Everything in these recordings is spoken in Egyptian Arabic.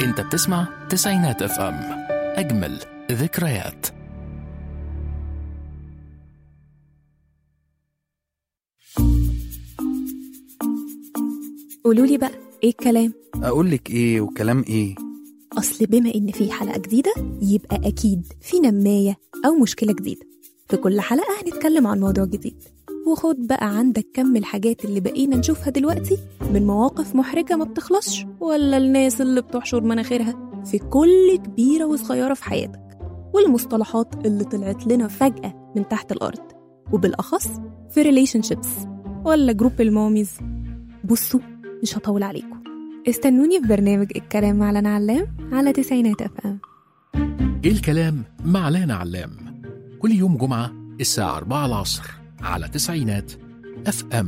انت بتسمع تسعينات اف ام اجمل ذكريات قولوا لي بقى ايه الكلام اقول لك ايه وكلام ايه اصل بما ان في حلقه جديده يبقى اكيد في نمايه او مشكله جديده في كل حلقه هنتكلم عن موضوع جديد وخد بقى عندك كم الحاجات اللي بقينا نشوفها دلوقتي من مواقف محرجه ما بتخلصش ولا الناس اللي بتحشر مناخيرها في كل كبيره وصغيره في حياتك والمصطلحات اللي طلعت لنا فجاه من تحت الارض وبالاخص في ريليشن شيبس ولا جروب الماميز بصوا مش هطول عليكم استنوني في برنامج الكلام مع لنا علام على تسعينات اف ام ايه الكلام مع لانا علام كل يوم جمعة الساعة 4 العصر على تسعينات اف ام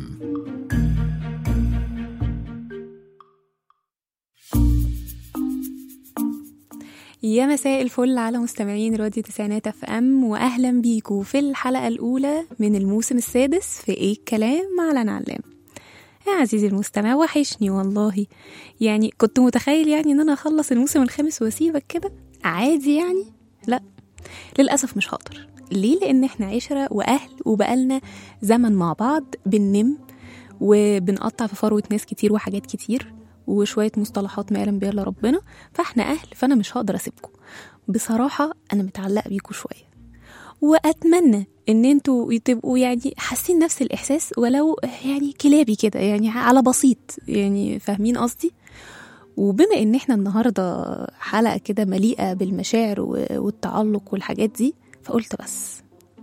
يا مساء الفل على مستمعين راديو تسعينات اف ام واهلا بيكم في الحلقه الاولى من الموسم السادس في ايه الكلام مع لنا علام يا عزيزي المستمع وحشني والله يعني كنت متخيل يعني ان انا اخلص الموسم الخامس واسيبك كده عادي يعني لا للاسف مش هقدر ليه لان احنا عشره واهل وبقالنا زمن مع بعض بننم وبنقطع في فروه ناس كتير وحاجات كتير وشويه مصطلحات ما يعلم بيها الا ربنا فاحنا اهل فانا مش هقدر اسيبكم بصراحه انا متعلقه بيكم شويه واتمنى ان انتوا تبقوا يعني حاسين نفس الاحساس ولو يعني كلابي كده يعني على بسيط يعني فاهمين قصدي وبما ان احنا النهارده حلقه كده مليئه بالمشاعر و- والتعلق والحاجات دي فقلت بس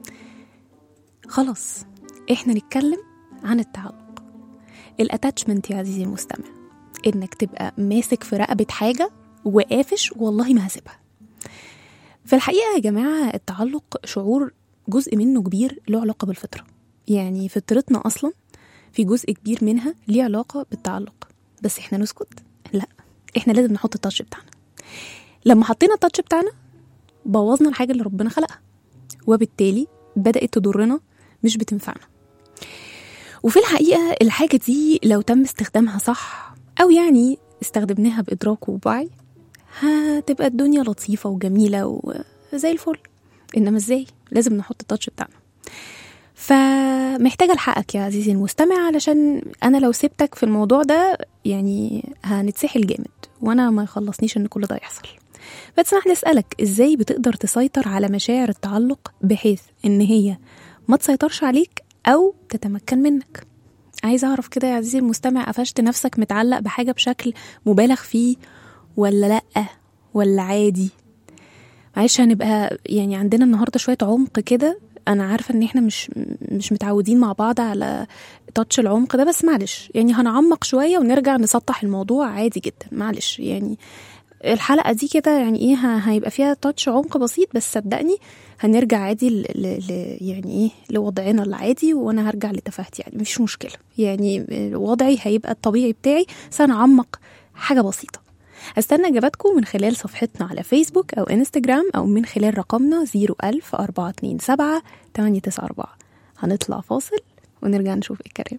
خلاص احنا نتكلم عن التعلق الاتاتشمنت يا عزيزي المستمع انك تبقى ماسك في رقبه حاجه وقافش والله ما هسيبها في الحقيقه يا جماعه التعلق شعور جزء منه كبير له علاقه بالفطره يعني فطرتنا اصلا في جزء كبير منها ليه علاقه بالتعلق بس احنا نسكت لا احنا لازم نحط التاتش بتاعنا لما حطينا التاتش بتاعنا بوظنا الحاجه اللي ربنا خلقها وبالتالي بدات تضرنا مش بتنفعنا وفي الحقيقه الحاجه دي لو تم استخدامها صح او يعني استخدمناها بادراك وبوعي هتبقى الدنيا لطيفه وجميله وزي الفل انما ازاي لازم نحط التاتش بتاعنا فمحتاجه الحقك يا عزيزي المستمع علشان انا لو سبتك في الموضوع ده يعني هنتسحل جامد وانا ما يخلصنيش ان كل ده يحصل فتسمح لي اسالك ازاي بتقدر تسيطر على مشاعر التعلق بحيث ان هي ما تسيطرش عليك او تتمكن منك عايزه اعرف كده يا عزيزي المستمع قفشت نفسك متعلق بحاجه بشكل مبالغ فيه ولا لا ولا عادي معلش هنبقى يعني عندنا النهارده شويه عمق كده انا عارفه ان احنا مش مش متعودين مع بعض على تاتش العمق ده بس معلش يعني هنعمق شويه ونرجع نسطح الموضوع عادي جدا معلش يعني الحلقه دي كده يعني ايه ه- هيبقى فيها تاتش عمق بسيط بس صدقني هنرجع عادي ل... ل... ل... يعني ايه لوضعنا العادي وانا هرجع لتفاهتي يعني مفيش مشكله يعني وضعي هيبقى الطبيعي بتاعي بس هنعمق حاجه بسيطه استنى اجاباتكم من خلال صفحتنا على فيسبوك او انستجرام او من خلال رقمنا 01000 427 894 هنطلع فاصل ونرجع نشوف إيه الكلام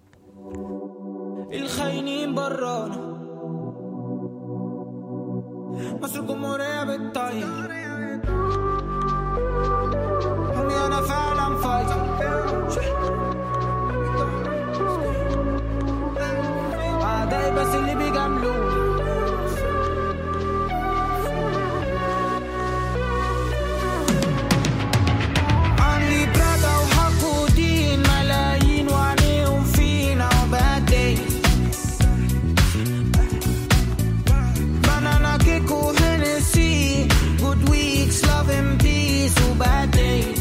الخاينين برانا مصر الجمهورية بالطريق همي أنا فعلا فايتر أعدائي بس اللي بيجاملوني عندي برادا وحقودين ملايين وعليهم فينا وبعدين Banana kick Hennessy Good weeks, love and peace وبعد days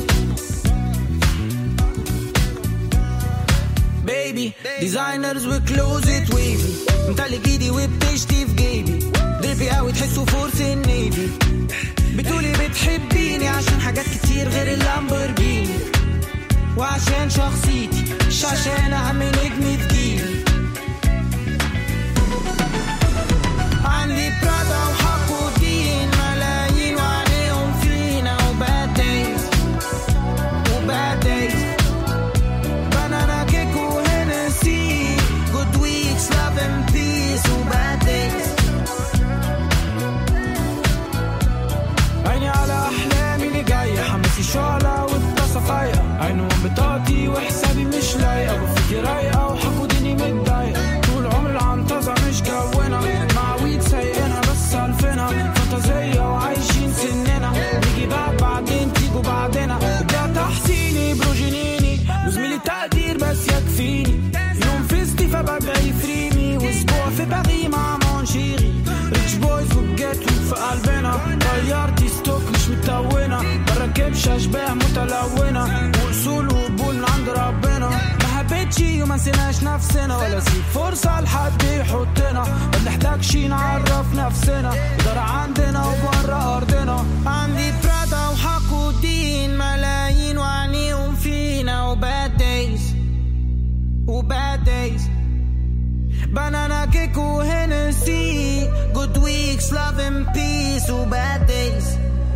Baby, designers with clothes it wavy متعلق ايدي وبتشتي في جيبي دربي قوي تحسوا فورس النيفي بتقولي بتحبيني عشان حاجات كتير غير اللامبورجيني وعشان شخصيتي مش عشان اهم نجم في جيلي عندي برادا وحقودين ملايين وعليهم فينا وباد دايز وباد دايز بنانا كيك وهنسي جود ويكس لاف اند بيس وباد دايز باري مع مونشيري ريتش بويز وجيت في قلبنا طيارتي ستوك مش متونة بركبش اشباه متلونة واصول وقبول من عند ربنا ما حبيتش وما نسيناش نفسنا ولا سيب فرصة لحد يحطنا ما بنحتاجش نعرف نفسنا إدارة عندنا وبره أرضنا عندي برادا وحق ودين ملايين وعينيهم فينا وباد دايز وباد دايز بنانا كيك وهنسي جود ويكس لاف اند بيس وباد دايز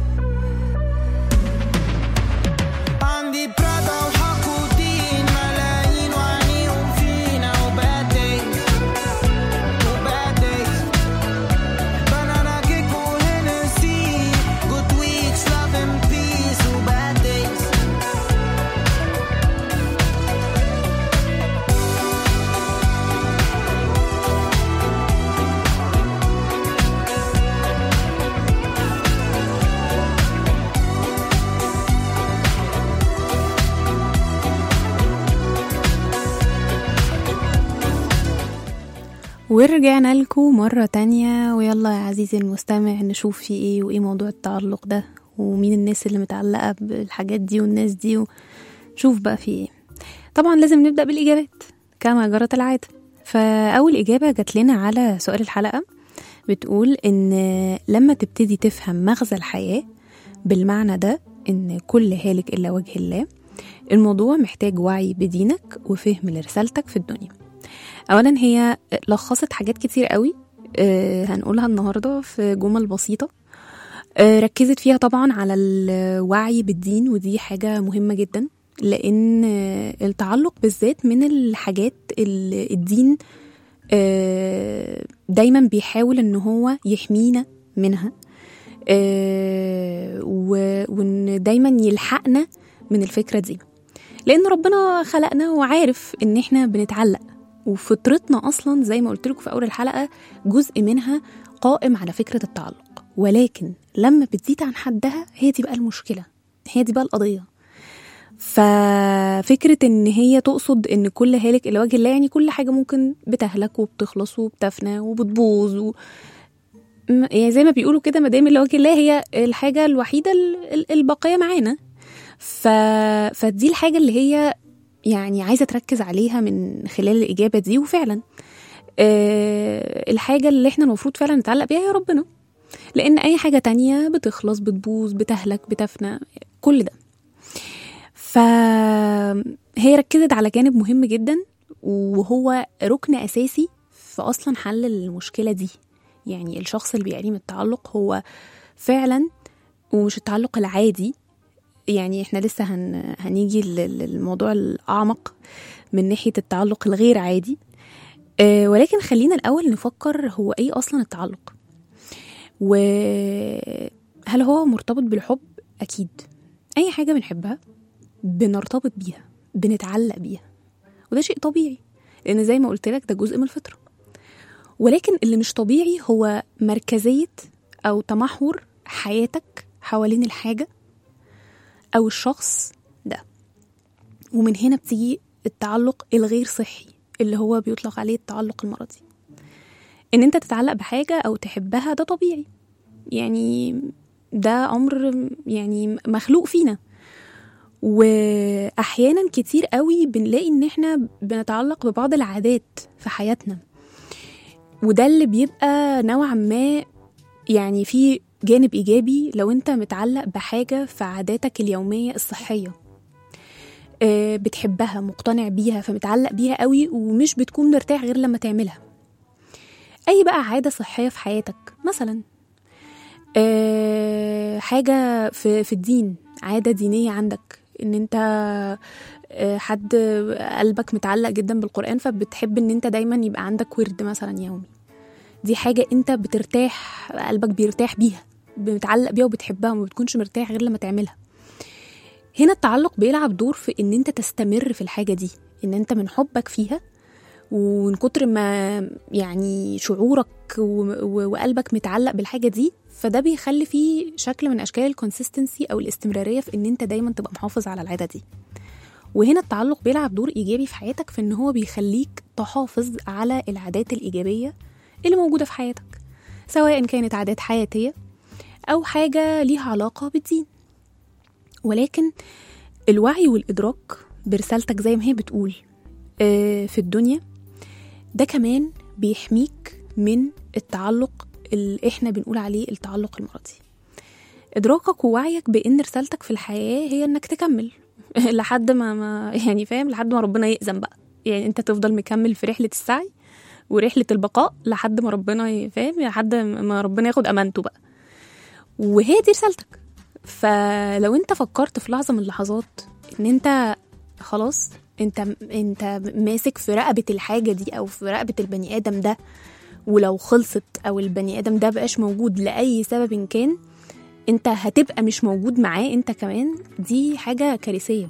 عندي برادا وحق ودين ملايين وعينيهم فينا وباد دايز وباد دايز بنانا كيك وهنسي جود ويكس لاف اند بيس وباد دايز ورجعنا لكم مرة تانية ويلا يا عزيزي المستمع نشوف في ايه وايه موضوع التعلق ده ومين الناس اللي متعلقة بالحاجات دي والناس دي وشوف بقى في ايه طبعا لازم نبدأ بالإجابات كما جرت العادة فأول إجابة جات لنا على سؤال الحلقة بتقول إن لما تبتدي تفهم مغزى الحياة بالمعنى ده إن كل هالك إلا وجه الله الموضوع محتاج وعي بدينك وفهم لرسالتك في الدنيا اولا هي لخصت حاجات كتير قوي آه، هنقولها النهارده في جمل بسيطه آه، ركزت فيها طبعا على الوعي بالدين ودي حاجه مهمه جدا لان آه، التعلق بالذات من الحاجات اللي الدين آه، دايما بيحاول ان هو يحمينا منها آه، و- وان دايما يلحقنا من الفكره دي لان ربنا خلقنا وعارف ان احنا بنتعلق وفطرتنا اصلا زي ما قلت لكم في اول الحلقه جزء منها قائم على فكره التعلق ولكن لما بتزيد عن حدها هي دي بقى المشكله هي دي بقى القضيه ففكرة ان هي تقصد ان كل هالك الى وجه الله يعني كل حاجة ممكن بتهلك وبتخلص وبتفنى وبتبوظ و... م- يعني زي ما بيقولوا كده مدام الى وجه الله هي الحاجة الوحيدة ال- ال- الباقية معانا ف... فدي الحاجة اللي هي يعني عايزة تركز عليها من خلال الإجابة دي وفعلا آه الحاجة اللي احنا المفروض فعلا نتعلق بيها هي ربنا لأن أي حاجة تانية بتخلص بتبوظ بتهلك بتفنى كل ده فهي ركزت على جانب مهم جدا وهو ركن أساسي في أصلا حل المشكلة دي يعني الشخص اللي بيعاني من التعلق هو فعلا ومش التعلق العادي يعني احنا لسه هن... هنيجي لل- للموضوع الأعمق من ناحية التعلق الغير عادي أه ولكن خلينا الأول نفكر هو ايه أصلا التعلق وهل هو مرتبط بالحب أكيد أي حاجة بنحبها بنرتبط بيها بنتعلق بيها وده شيء طبيعي لأن زي ما قلت لك ده جزء من الفطرة ولكن اللي مش طبيعي هو مركزية أو تمحور حياتك حوالين الحاجة أو الشخص ده ومن هنا بتيجي التعلق الغير صحي اللي هو بيطلق عليه التعلق المرضي ان انت تتعلق بحاجة او تحبها ده طبيعي يعني ده امر يعني مخلوق فينا واحيانا كتير قوي بنلاقي ان احنا بنتعلق ببعض العادات في حياتنا وده اللي بيبقى نوعا ما يعني في جانب ايجابي لو انت متعلق بحاجه في عاداتك اليوميه الصحيه آه، بتحبها مقتنع بيها فمتعلق بيها قوي ومش بتكون مرتاح غير لما تعملها اي بقى عاده صحيه في حياتك مثلا آه، حاجه في في الدين عاده دينيه عندك ان انت آه، حد قلبك متعلق جدا بالقران فبتحب ان انت دايما يبقى عندك ورد مثلا يومي دي حاجه انت بترتاح قلبك بيرتاح بيها متعلق بيها وبتحبها وما بتكونش مرتاح غير لما تعملها هنا التعلق بيلعب دور في ان انت تستمر في الحاجه دي ان انت من حبك فيها ومن كتر ما يعني شعورك و- و- وقلبك متعلق بالحاجه دي فده بيخلي فيه شكل من اشكال الكونسيستنسي او الاستمراريه في ان انت دايما تبقى محافظ على العاده دي وهنا التعلق بيلعب دور ايجابي في حياتك في ان هو بيخليك تحافظ على العادات الايجابيه اللي موجودة في حياتك سواء كانت عادات حياتية أو حاجة ليها علاقة بالدين ولكن الوعي والإدراك برسالتك زي ما هي بتقول آه، في الدنيا ده كمان بيحميك من التعلق اللي احنا بنقول عليه التعلق المرضي ادراكك ووعيك بان رسالتك في الحياه هي انك تكمل لحد ما, ما يعني فاهم لحد ما ربنا يأذن بقى يعني انت تفضل مكمل في رحله السعي ورحله البقاء لحد ما ربنا ي- فاهم لحد ما ربنا ياخد امانته بقى وهي دي رسالتك فلو انت فكرت في لحظه من اللحظات ان انت خلاص انت انت ماسك في رقبه الحاجه دي او في رقبه البني ادم ده ولو خلصت او البني ادم ده بقاش موجود لاي سبب كان انت هتبقى مش موجود معاه انت كمان دي حاجه كارثيه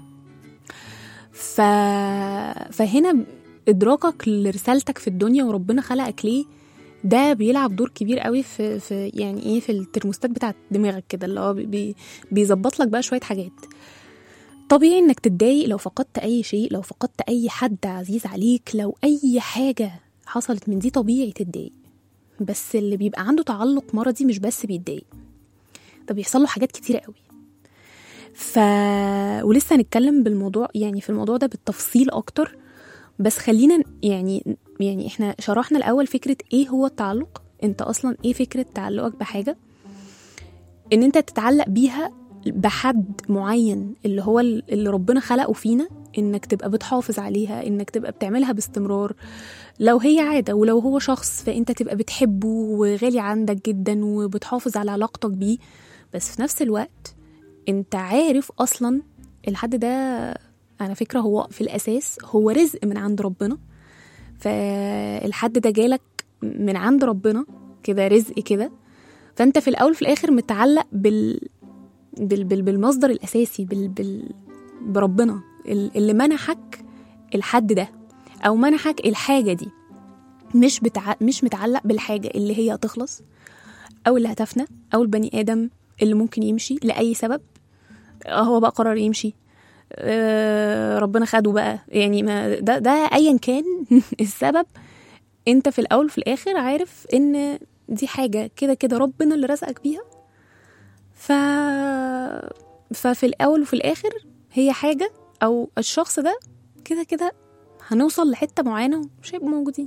ف... فهنا ادراكك لرسالتك في الدنيا وربنا خلقك ليه ده بيلعب دور كبير قوي في, في يعني ايه في الترموستات بتاعت دماغك كده اللي هو بي... بيظبط لك بقى شويه حاجات طبيعي انك تتضايق لو فقدت اي شيء لو فقدت اي حد عزيز عليك لو اي حاجه حصلت من دي طبيعي تتضايق بس اللي بيبقى عنده تعلق مرضي مش بس بيتضايق ده بيحصل له حاجات كتيرة قوي ف ولسه هنتكلم بالموضوع يعني في الموضوع ده بالتفصيل اكتر بس خلينا يعني يعني احنا شرحنا الاول فكره ايه هو التعلق انت اصلا ايه فكره تعلقك بحاجه ان انت تتعلق بيها بحد معين اللي هو اللي ربنا خلقه فينا انك تبقى بتحافظ عليها انك تبقى بتعملها باستمرار لو هي عادة ولو هو شخص فانت تبقى بتحبه وغالي عندك جدا وبتحافظ على علاقتك بيه بس في نفس الوقت انت عارف اصلا الحد ده انا فكرة هو في الاساس هو رزق من عند ربنا فالحد ده جالك من عند ربنا كده رزق كده فانت في الاول في الاخر متعلق بال بال... بال... بالمصدر الاساسي بال... بال... بربنا اللي منحك الحد ده او منحك الحاجه دي مش بتع... مش متعلق بالحاجه اللي هي هتخلص او اللي هتفنى او البني ادم اللي ممكن يمشي لاي سبب هو بقى قرر يمشي آه ربنا خده بقى يعني ما ده ده ايا كان السبب انت في الاول وفي الاخر عارف ان دي حاجه كده كده ربنا اللي رزقك بيها ف ففي الاول وفي الاخر هي حاجه او الشخص ده كده كده هنوصل لحته معينه ومش هيبقوا موجودين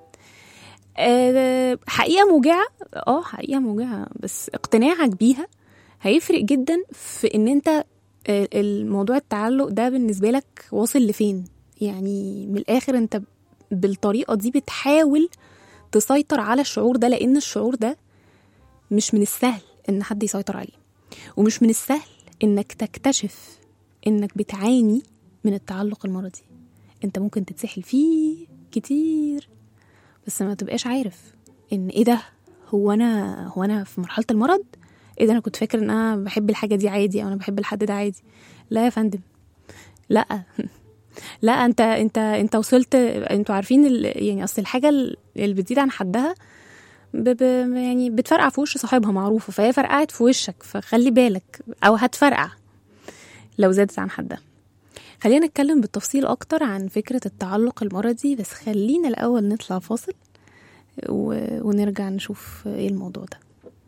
أه حقيقه موجعه اه حقيقه موجعه بس اقتناعك بيها هيفرق جدا في ان انت الموضوع التعلق ده بالنسبه لك واصل لفين يعني من الاخر انت بالطريقه دي بتحاول تسيطر على الشعور ده لان الشعور ده مش من السهل ان حد يسيطر عليه ومش من السهل انك تكتشف انك بتعاني من التعلق المرضي انت ممكن تتسحل فيه كتير بس ما تبقاش عارف ان ايه ده هو انا هو انا في مرحله المرض ايه ده انا كنت فاكر ان انا بحب الحاجه دي عادي او انا بحب الحد ده عادي لا يا فندم لا لا انت انت انت وصلت انتوا عارفين ال... يعني اصل الحاجه اللي بتزيد عن حدها ب... ب... يعني بتفرقع في وش صاحبها معروفه فهي فرقعت في وشك فخلي بالك او هتفرقع لو زادت عن حدها خلينا نتكلم بالتفصيل اكتر عن فكره التعلق المرضي بس خلينا الاول نطلع فاصل و... ونرجع نشوف ايه الموضوع ده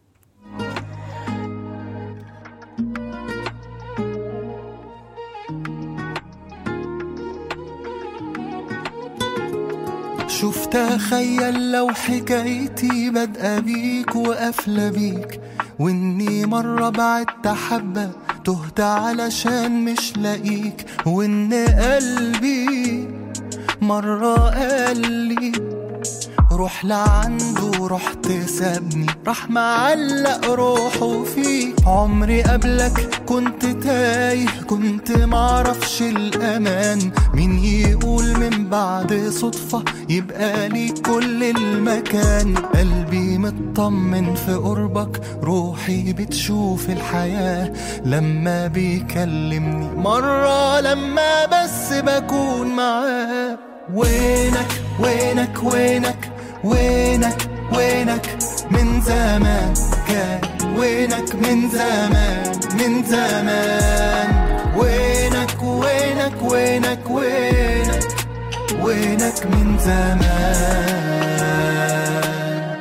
شوف تخيل لو حكايتي بادئة بيك وقافلة بيك واني مرة بعدت حبة تهت علشان مش لاقيك وان قلبي مرة قال لي روح لعنده رحت سابني راح معلق روحه فيك عمري قبلك كنت تايه كنت معرفش الامان مين يقول من بعد صدفة يبقى لي كل المكان قلبي مطمن في قربك روحي بتشوف الحياة لما بيكلمني مرة لما بس بكون معاه وينك وينك وينك وينك وينك من زمان كان وينك من زمان من زمان وينك وينك وينك وينك وينك من زمان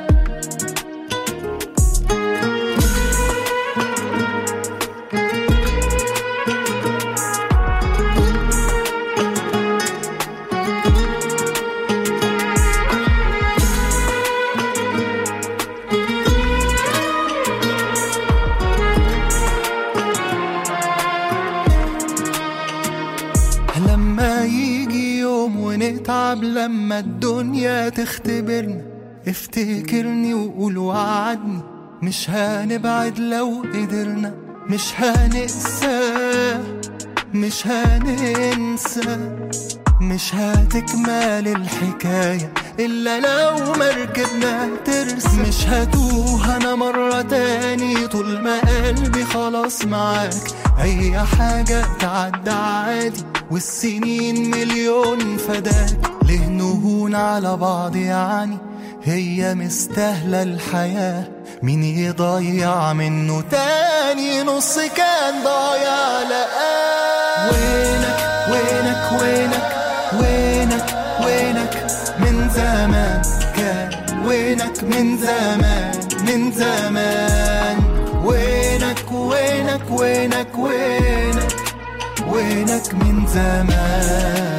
طب لما الدنيا تختبرنا افتكرني وقول وعدني مش هنبعد لو قدرنا مش هنقسى مش هننسى مش هتكمل الحكاية إلا لو مركبنا ترسى مش هتوه أنا مرة تاني طول ما قلبي خلاص معاك أي حاجة تعدى عادي والسنين مليون فداك ليه نهون على بعض يعني هي مستاهلة الحياة مين يضيع منه تاني نص كان ضايع لقاه وينك وينك وينك وينك وينك من زمان كان وينك من زمان من زمان وينك وينك وينك وينك وينك من زمان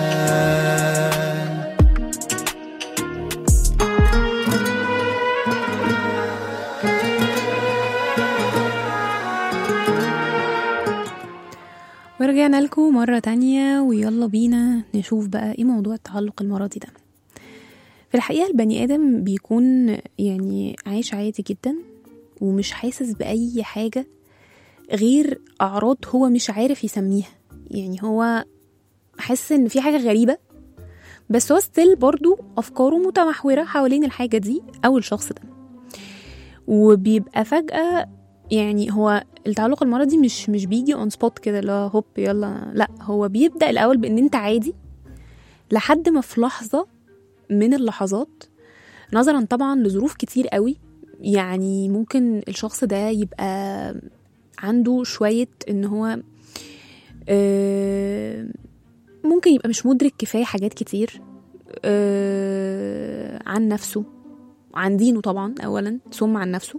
ورجعنا لكم مرة تانية ويلا بينا نشوف بقى ايه موضوع التعلق المرضي ده في الحقيقة البني آدم بيكون يعني عايش عادي جدا ومش حاسس بأي حاجة غير أعراض هو مش عارف يسميها يعني هو حاسس إن في حاجة غريبة بس هو ستيل برضو أفكاره متمحورة حوالين الحاجة دي أو الشخص ده وبيبقى فجأة يعني هو التعلق المرضي مش مش بيجي اون سبوت كده اللي هو هوب يلا لا هو بيبدا الاول بان انت عادي لحد ما في لحظه من اللحظات نظرا طبعا لظروف كتير قوي يعني ممكن الشخص ده يبقى عنده شويه ان هو آه، ممكن يبقى مش مدرك كفايه حاجات كتير آه، عن نفسه عن دينه طبعا اولا ثم عن نفسه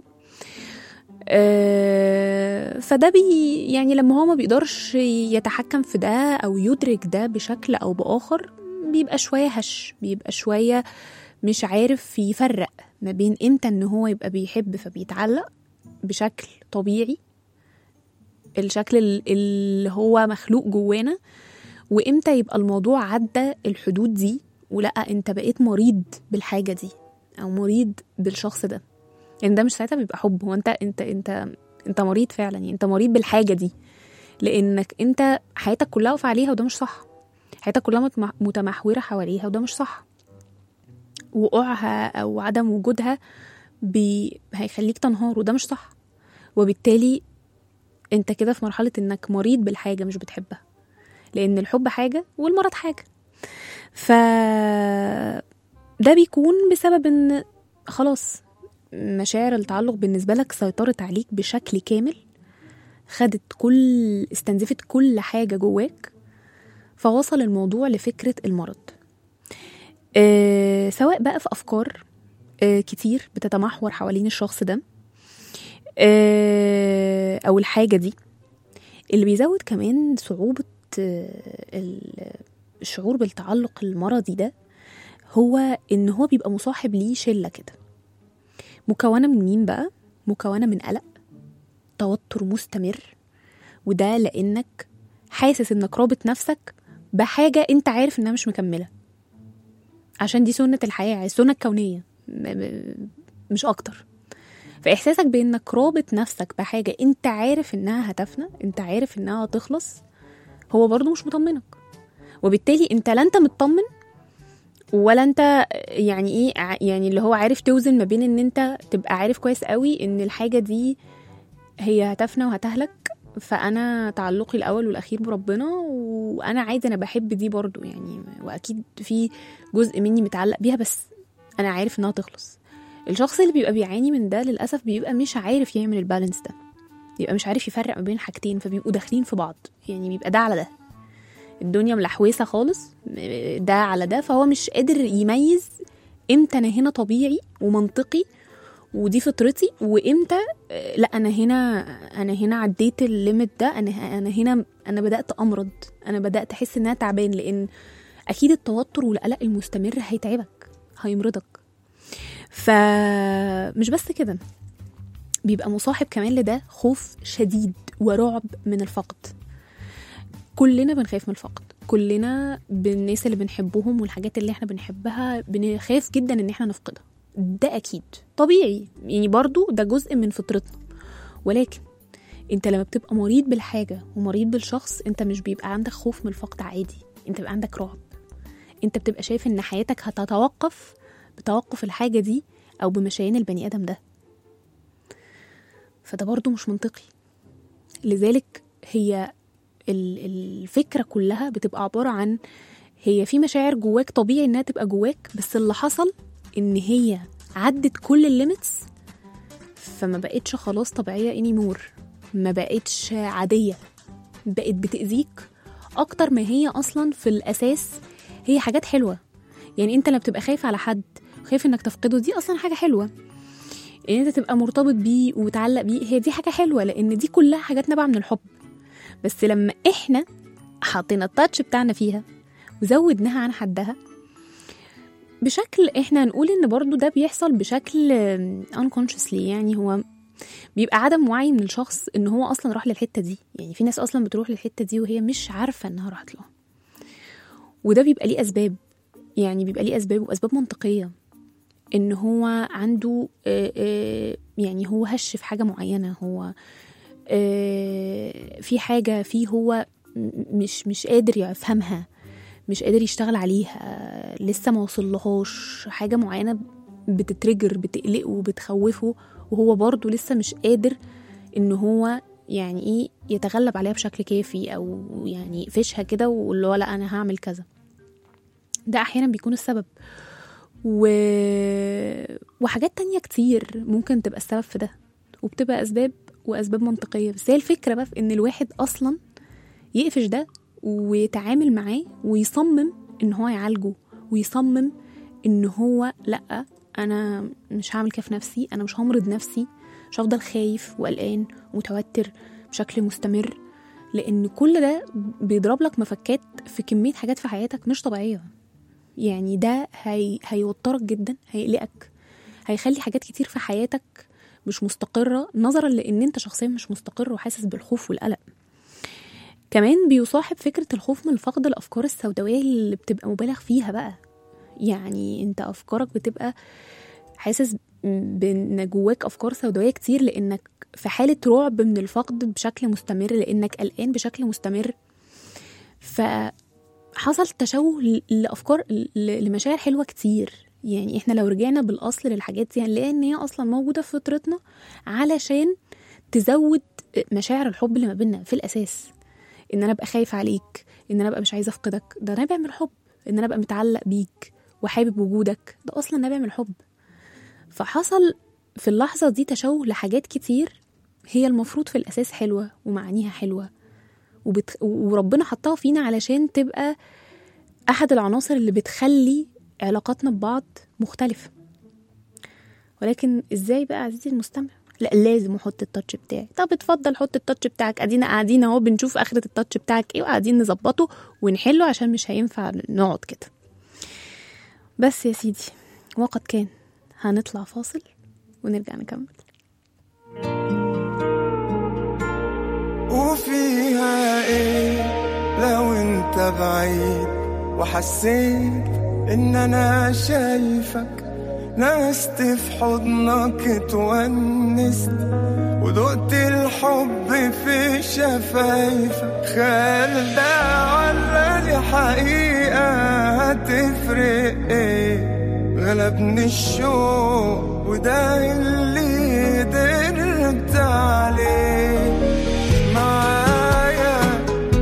آه، فده بي يعني لما هو ما بيقدرش يتحكم في ده او يدرك ده بشكل او باخر بيبقى شويه هش بيبقى شويه مش عارف يفرق ما بين امتى ان هو يبقى بيحب فبيتعلق بشكل طبيعي الشكل ال- اللي هو مخلوق جوانا وامتى يبقى الموضوع عدى الحدود دي ولا انت بقيت مريض بالحاجه دي او مريض بالشخص ده يعني ده مش ساعتها بيبقى حب هو انت انت انت انت مريض فعلا يعني انت مريض بالحاجه دي لانك انت حياتك كلها واقفه عليها وده مش صح حياتك كلها متمح- متمحوره حواليها وده مش صح وقوعها او عدم وجودها بي... هيخليك تنهار وده مش صح وبالتالي انت كده في مرحله انك مريض بالحاجه مش بتحبها لان الحب حاجه والمرض حاجه ف ده بيكون بسبب ان خلاص مشاعر التعلق بالنسبة لك سيطرت عليك بشكل كامل خدت كل استنزفت كل حاجة جواك فوصل الموضوع لفكرة المرض أه سواء بقى في أفكار أه كتير بتتمحور حوالين الشخص ده أه أو الحاجة دي اللي بيزود كمان صعوبة أه ال- الشعور بالتعلق المرضي ده هو إن هو بيبقى مصاحب ليه شلة كده مكونة من مين بقى؟ مكونة من قلق توتر مستمر وده لأنك حاسس إنك رابط نفسك بحاجة أنت عارف إنها مش مكملة عشان دي سنة الحياة السنة الكونية م- م- مش أكتر فإحساسك بإنك رابط نفسك بحاجة أنت عارف إنها هتفنى أنت عارف إنها هتخلص هو برضو مش مطمنك وبالتالي أنت لا أنت مطمن ولا انت يعني ايه ع- يعني اللي هو عارف توزن ما بين ان انت تبقى عارف كويس قوي ان الحاجه دي هي هتفنى وهتهلك فانا تعلقي الاول والاخير بربنا وانا عادي انا بحب دي برضو يعني واكيد في جزء مني متعلق بيها بس انا عارف انها تخلص الشخص اللي بيبقى بيعاني من ده للاسف بيبقى مش عارف يعمل البالانس ده بيبقى مش عارف يفرق ما بين حاجتين فبيبقوا داخلين في بعض يعني بيبقى ده على ده الدنيا ملحوسه خالص ده على ده فهو مش قادر يميز امتى انا هنا طبيعي ومنطقي ودي فطرتي وامتى آه، لا انا هنا انا هنا عديت الليميت ده انا انا هنا انا بدات امرض انا بدات احس ان انا تعبان لان اكيد التوتر والقلق المستمر هيتعبك هيمرضك فمش بس كده بيبقى مصاحب كمان لده خوف شديد ورعب من الفقد كلنا بنخاف من الفقد كلنا بالناس اللي بنحبهم والحاجات اللي احنا بنحبها بنخاف جدا ان احنا نفقدها ده اكيد طبيعي يعني برضو ده جزء من فطرتنا ولكن انت لما بتبقى مريض بالحاجة ومريض بالشخص انت مش بيبقى عندك خوف من الفقد عادي انت بيبقى عندك رعب انت بتبقى شايف ان حياتك هتتوقف بتوقف الحاجة دي او بمشيان البني ادم ده فده برضو مش منطقي لذلك هي ال- الفكرة كلها بتبقى عبارة عن هي في مشاعر جواك طبيعي انها تبقى جواك بس اللي حصل ان هي عدت كل الليميتس فما بقتش خلاص طبيعية اني مور ما بقتش عادية بقت بتأذيك اكتر ما هي اصلا في الاساس هي حاجات حلوة يعني انت لما بتبقى خايف على حد خايف انك تفقده دي اصلا حاجة حلوة ان انت تبقى مرتبط بيه وتعلق بيه هي دي حاجة حلوة لان دي كلها حاجات نابعة من الحب بس لما احنا حطينا التاتش بتاعنا فيها وزودناها عن حدها بشكل احنا هنقول ان برضو ده بيحصل بشكل آم، unconsciously يعني هو بيبقى عدم وعي من الشخص ان هو اصلا راح للحته دي يعني في ناس اصلا بتروح للحته دي وهي مش عارفه انها راحت لها وده بيبقى ليه اسباب يعني بيبقى ليه اسباب واسباب منطقيه ان هو عنده آه، آه، يعني هو هش في حاجه معينه هو آه، في حاجه فيه هو م- مش مش قادر يفهمها مش قادر يشتغل عليها لسه ما وصلهاش حاجه معينه بتترجر بتقلقه بتخوفه وهو برضه لسه مش قادر ان هو يعني ايه يتغلب عليها بشكل كافي او يعني يقفشها كده واللي هو لا انا هعمل كذا ده احيانا بيكون السبب و... وحاجات تانية كتير ممكن تبقى السبب في ده وبتبقى اسباب واسباب منطقيه بس هي الفكره بقى في ان الواحد اصلا يقفش ده ويتعامل معاه ويصمم ان هو يعالجه ويصمم ان هو لا انا مش هعمل كده في نفسي انا مش همرض نفسي مش هفضل خايف وقلقان ومتوتر بشكل مستمر لان كل ده بيضرب لك مفكات في كميه حاجات في حياتك مش طبيعيه يعني ده هي... هيوترك جدا هيقلقك هيخلي حاجات كتير في حياتك مش مستقرة نظرا لأن أنت شخصيا مش مستقر وحاسس بالخوف والقلق كمان بيصاحب فكرة الخوف من فقد الأفكار السوداوية اللي بتبقى مبالغ فيها بقى يعني أنت أفكارك بتبقى حاسس بأن جواك أفكار سوداوية كتير لأنك في حالة رعب من الفقد بشكل مستمر لأنك قلقان بشكل مستمر فحصل تشوه ل- لأفكار ل- لمشاعر حلوة كتير يعني احنا لو رجعنا بالأصل للحاجات دي هنلاقي إن هي أصلا موجودة في فطرتنا علشان تزود مشاعر الحب اللي ما بيننا في الأساس ان انا ابقى خايف عليك ان انا ابقى مش عايزه افقدك ده نابع من الحب ان انا ابقى متعلق بيك وحابب وجودك ده اصلا نابع من الحب فحصل في اللحظه دي تشوه لحاجات كتير هي المفروض في الاساس حلوه ومعانيها حلوه وبت... وربنا حطها فينا علشان تبقى احد العناصر اللي بتخلي علاقاتنا ببعض مختلفه ولكن ازاي بقى عزيزي المستمع لا لازم احط التاتش بتاعي طب اتفضل حط التاتش بتاعك ادينا قاعدين اهو بنشوف اخرة التاتش بتاعك ايه وقاعدين نظبطه ونحله عشان مش هينفع نقعد كده بس يا سيدي وقد كان هنطلع فاصل ونرجع نكمل وفيها ايه لو انت بعيد وحسيت ان انا شايفك نست في حضنك اتونست ودقت الحب في شفايفك خيال ده ولا دي حقيقة هتفرق ايه غلبني الشوق وده اللي قدرت عليه معايا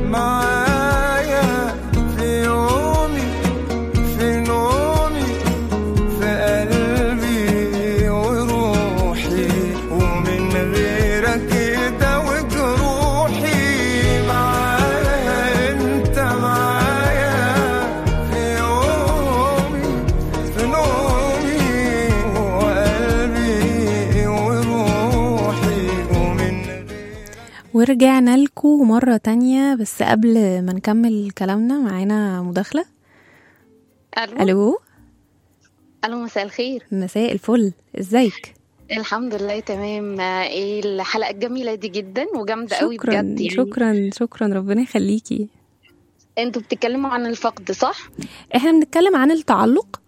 معايا في يومي في نومي في قلبي وروحي ومن غيرك ده وجروحي معايا انت معايا في يومي في نومي وقلبي وروحي ومن ورجعنا لكم مرة تانية بس قبل ما نكمل كلامنا معانا مداخلة الو ألو الو مساء الخير مساء الفل ازيك الحمد لله تمام آه، ايه الحلقه الجميله دي جدا وجامده قوي شكرا بجد يعني شكرا شكرا ربنا يخليكي انتوا بتتكلموا عن الفقد صح احنا بنتكلم عن التعلق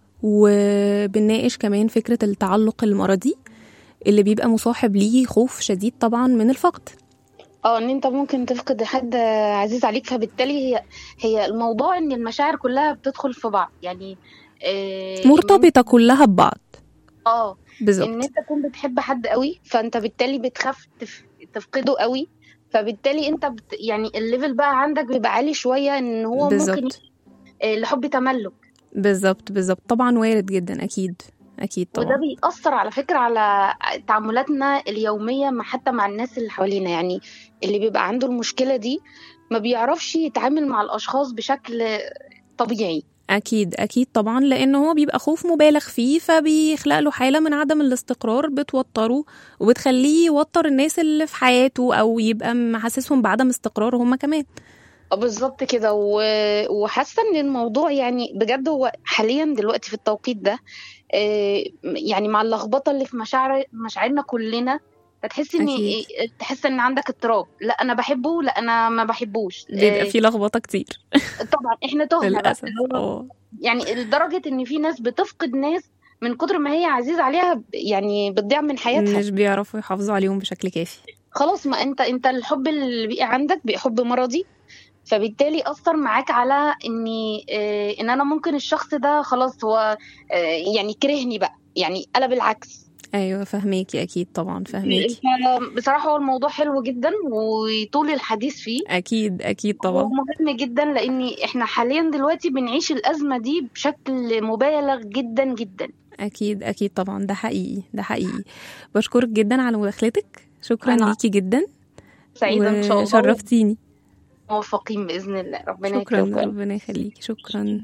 وبنناقش كمان فكرة التعلق المرضي اللي بيبقى مصاحب ليه خوف شديد طبعا من الفقد اه ان انت ممكن تفقد حد عزيز عليك فبالتالي هي هي الموضوع ان المشاعر كلها بتدخل في بعض يعني آه، إن- مرتبطة كلها ببعض اه ان بالظبط انت تكون بتحب حد قوي فانت بالتالي بتخاف تف... تفقده قوي فبالتالي انت بت... يعني الليفل بقى عندك بيبقى عالي شويه ان هو ممكن بالظبط آه، لحب تملك بالظبط بالظبط طبعا وارد جدا اكيد اكيد وده طبعا بيأثر على فكرة على تعاملاتنا اليومية مع حتى مع الناس اللي حوالينا يعني اللي بيبقى عنده المشكلة دي ما بيعرفش يتعامل مع الأشخاص بشكل طبيعي اكيد اكيد طبعا لان هو بيبقى خوف مبالغ فيه فبيخلق له حاله من عدم الاستقرار بتوتره وبتخليه يوتر الناس اللي في حياته او يبقى محسسهم بعدم استقرار هم كمان آه، بالظبط كده و- وحاسة ان الموضوع يعني بجد هو حاليا دلوقتي في التوقيت ده آه، يعني مع اللخبطة اللي في مشاعر مشاعرنا كلنا هتحس ان أكيد. تحس ان عندك اضطراب لا انا بحبه لا انا ما بحبوش بيبقى آه، في لخبطه كتير طبعا احنا تهنا بقى للاسف اللي هو اه يعني لدرجة إن في ناس بتفقد ناس من كتر ما هي عزيز عليها ب- يعني بتضيع من حياتها مش بيعرفوا يحافظوا عليهم بشكل كافي خلاص ما أنت أنت الحب اللي بقى عندك بقى حب مرضي فبالتالي أثر معاك على إني آه إن أنا ممكن الشخص ده خلاص هو آه يعني كرهني بقى يعني قلب العكس ايوه فهميكي اكيد طبعا فهميكي بصراحة هو الموضوع حلو جدا وطول الحديث فيه اكيد اكيد هو طبعا مهم جدا لان احنا حاليا دلوقتي بنعيش الازمه دي بشكل مبالغ جدا جدا اكيد اكيد طبعا ده حقيقي ده حقيقي بشكرك جدا على مداخلتك شكرا أنا ليكي جدا سعيده ان شاء الله شرفتيني موفقين باذن الله ربنا شكرا يكرمكم ربنا يخليكي شكرا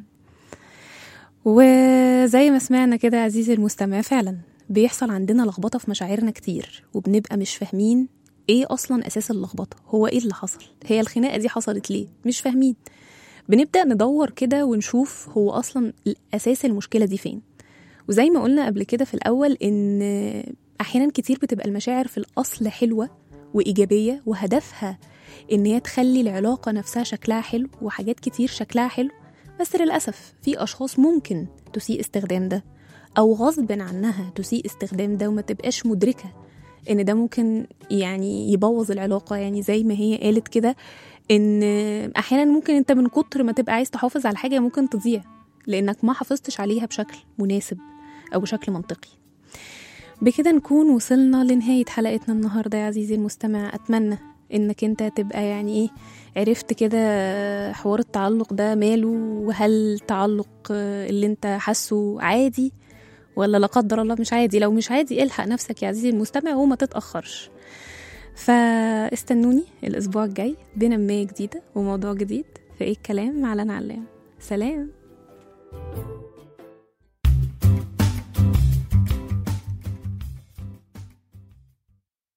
وزي ما سمعنا كده يا عزيزي المستمع فعلا بيحصل عندنا لخبطه في مشاعرنا كتير وبنبقى مش فاهمين ايه اصلا اساس اللخبطه هو ايه اللي حصل هي الخناقه دي حصلت ليه مش فاهمين بنبدا ندور كده ونشوف هو اصلا اساس المشكله دي فين وزي ما قلنا قبل كده في الاول ان احيانا كتير بتبقى المشاعر في الاصل حلوه وايجابيه وهدفها ان هي تخلي العلاقه نفسها شكلها حلو وحاجات كتير شكلها حلو بس للاسف في اشخاص ممكن تسيء استخدام ده او غصب عنها تسيء استخدام ده وما تبقاش مدركه ان ده ممكن يعني يبوظ العلاقه يعني زي ما هي قالت كده ان احيانا ممكن انت من كتر ما تبقى عايز تحافظ على حاجه ممكن تضيع لانك ما حافظتش عليها بشكل مناسب او بشكل منطقي بكده نكون وصلنا لنهاية حلقتنا النهاردة يا عزيزي المستمع أتمنى إنك أنت تبقى يعني إيه عرفت كده حوار التعلق ده ماله وهل التعلق اللي أنت حاسه عادي ولا لا قدر الله مش عادي لو مش عادي الحق نفسك يا عزيزي المستمع وما تتأخرش فاستنوني الأسبوع الجاي بنمية جديدة وموضوع جديد في إيه الكلام مع لنا علام سلام